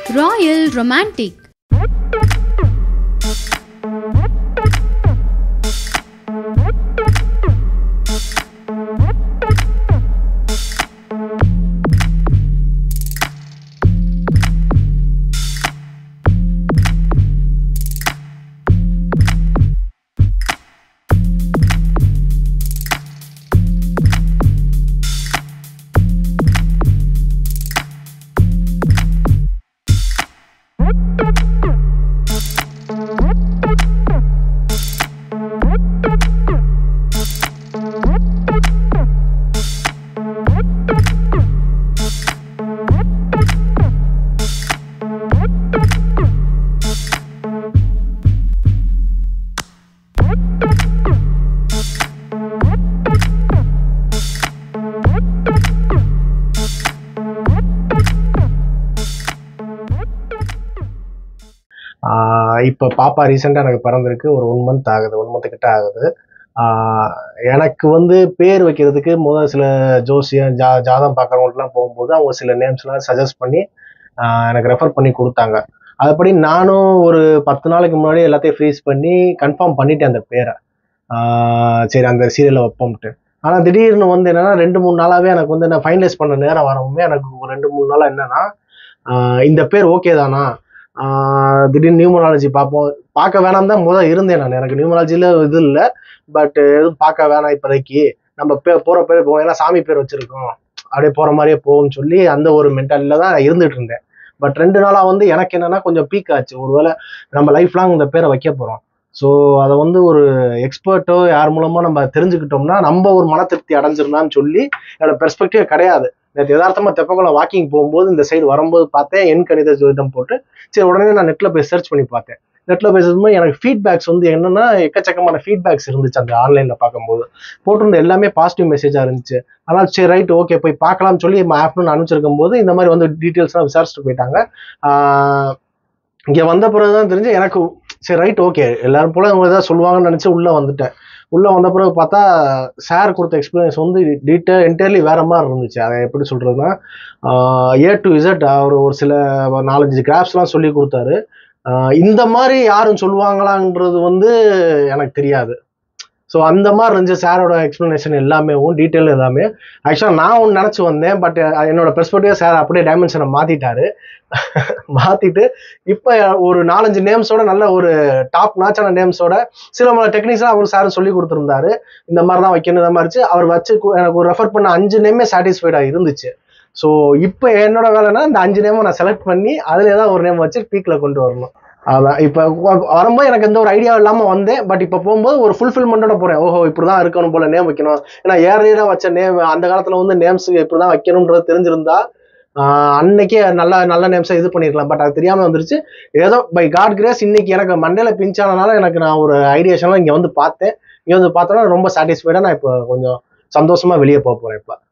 Royal Romantic. ஆஹ் இப்போ பாப்பா ரீசெண்டாக எனக்கு பிறந்திருக்கு ஒரு ஒன் மந்த் ஆகுது ஒன் மந்த் கிட்ட ஆகுது ஆஹ் எனக்கு வந்து பேர் வைக்கிறதுக்கு முதல் சில ஜோசியம் ஜா ஜாதகம் பார்க்குறவங்களாம் போகும்போது அவங்க சில நேம்ஸ்லாம் சஜஸ்ட் பண்ணி ஆஹ் எனக்கு ரெஃபர் பண்ணி கொடுத்தாங்க அதுபடி நானும் ஒரு பத்து நாளைக்கு முன்னாடி எல்லாத்தையும் ஃப்ரீஸ் பண்ணி கன்ஃபார்ம் பண்ணிட்டேன் அந்த பேரை ஆஹ் சரி அந்த சீரியலில் வைப்போம்ட்டு ஆனால் திடீர்னு வந்து என்னன்னா ரெண்டு மூணு நாளாகவே எனக்கு வந்து என்ன ஃபைனலைஸ் பண்ண நேரம் வரவுமே எனக்கு ஒரு ரெண்டு மூணு நாளாக என்னன்னா ஆஹ் இந்த பேர் ஓகே தானா ஆஹ் திடீர்னு நியூமராலஜி பார்ப்போம் பார்க்க வேணாம் தான் முதல் இருந்தேன் நான் எனக்கு நியூமராலஜியில் இது இல்லை பட் எதுவும் பார்க்க வேணாம் இப்போதைக்கு நம்ம பே போகிற பேர் போவோம் ஏன்னா சாமி பேர் வச்சுருக்கோம் அப்படியே போகிற மாதிரியே போகும்னு சொல்லி அந்த ஒரு மென்டாலிட்டியில் தான் இருந்துட்டு இருந்தேன் பட் ரெண்டு நாளாக வந்து எனக்கு என்னன்னா கொஞ்சம் பீக் ஆச்சு ஒருவேளை நம்ம லைஃப் லாங் இந்த பேரை வைக்க போகிறோம் ஸோ அதை வந்து ஒரு எக்ஸ்பர்ட்டோ யார் மூலமாக நம்ம தெரிஞ்சுக்கிட்டோம்னா நம்ம ஒரு மன திருப்தி அடைஞ்சிருந்தான்னு சொல்லி என்னோட பெர்ஸ்பெக்டிவ் கிடையாது நேற்று யதார்த்தமாக தெப்பக்குளம் வாக்கிங் போகும்போது இந்த சைடு வரும்போது பார்த்தேன் என் கணித ஜோதிடம் போட்டு சரி உடனே நான் நெட்டில் போய் சர்ச் பண்ணி பார்த்தேன் நெட்டில் பேசும்போது எனக்கு ஃபீட்பேக்ஸ் வந்து என்னன்னா எக்கச்சக்கமான ஃபீட்பேக்ஸ் இருந்துச்சு அந்த ஆன்லைனில் பார்க்கும்போது போட்டிருந்த எல்லாமே பாசிட்டிவ் மெசேஜாக இருந்துச்சு அதனால் சரி ரைட் ஓகே போய் பார்க்கலாம்னு சொல்லி ஆஃப்டர்நூன் அனுப்பிச்சிருக்கும் போது இந்த மாதிரி வந்து டீட்டெயில்ஸ்லாம் விசாரிச்சுட்டு போயிட்டாங்க இங்கே வந்த பிறகு தான் தெரிஞ்சு எனக்கு சரி ரைட் ஓகே எல்லாரும் போல அவங்க ஏதாவது சொல்லுவாங்கன்னு நினச்சி உள்ளே வந்துட்டேன் உள்ளே வந்த பிறகு பார்த்தா சார் கொடுத்த எக்ஸ்பீரியன்ஸ் வந்து டீட்டெயில் என்டையர்லி வேற மாதிரி இருந்துச்சு அதை எப்படி சொல்கிறதுனா ஏ டு இசட் அவர் ஒரு சில நாலஞ்சு கிராஃப்ஸ்லாம் சொல்லி கொடுத்தாரு ஆஹ் இந்த மாதிரி யாரும் சொல்லுவாங்களான்றது வந்து எனக்கு தெரியாது ஸோ அந்த மாதிரி இருந்துச்சு சாரோட எக்ஸ்ப்ளனேஷன் எல்லாமே டீட்டெயில் எல்லாமே ஆக்சுவலாக நான் ஒன்று நினச்சி வந்தேன் பட் என்னோட பெர்ஸ்பெக்டிவ் சார் அப்படியே டைமென்ஷனை மாற்றிட்டாரு மாற்றிட்டு இப்போ ஒரு நாலஞ்சு நேம்ஸோட நல்ல ஒரு டாப் நாச்சான நேம்ஸோட சில டெக்னிக்ஸ்லாம் அவர் சார் சொல்லி கொடுத்துருந்தாரு இந்த மாதிரி தான் வைக்கணும் இந்த மாதிரி இருந்துச்சு. அவர் வச்சு கு- எனக்கு ஒரு ரெஃபர் பண்ண அஞ்சு நேமே சாட்டிஸ்ஃபைடாக இருந்துச்சு ஸோ இப்போ என்னோட வேலைன்னா இந்த அஞ்சு நேமை நான் செலக்ட் பண்ணி அதில் ஏதாவது ஒரு நேம் வச்சு பீக்கில் கொண்டு வரணும் அதான் இப்போ வரும்போது எனக்கு எந்த ஒரு ஐடியா இல்லாமல் வந்தேன் பட் இப்போ போகும்போது ஒரு ஃபுல்ஃபில்மெண்ட்டோட போகிறேன் ஓஹோ இப்படி தான் இருக்கணும் போல நேம் வைக்கணும் ஏன்னா ஏறையாக வச்ச நேம் அந்த காலத்தில் வந்து நேம்ஸ் இப்படி தான் வைக்கணுன்றது தெரிஞ்சிருந்தா ஆஹ் அன்னைக்கே நல்ல நல்ல நேம்ஸை இது பண்ணிருக்கலாம் பட் அது தெரியாமல் வந்துருச்சு ஏதோ பை காட் கிரேஸ் இன்னைக்கு எனக்கு மண்டையில் பிஞ்சானனால எனக்கு நான் ஒரு ஐடியாஷன்லாம் இங்கே வந்து பார்த்தேன் இங்கே வந்து பார்த்தோன்னா ரொம்ப சாட்டிஸ்ஃபைடாக நான் இப்போ கொஞ்சம் சந்தோஷமா வெளியே போக போகிறேன் இப்போ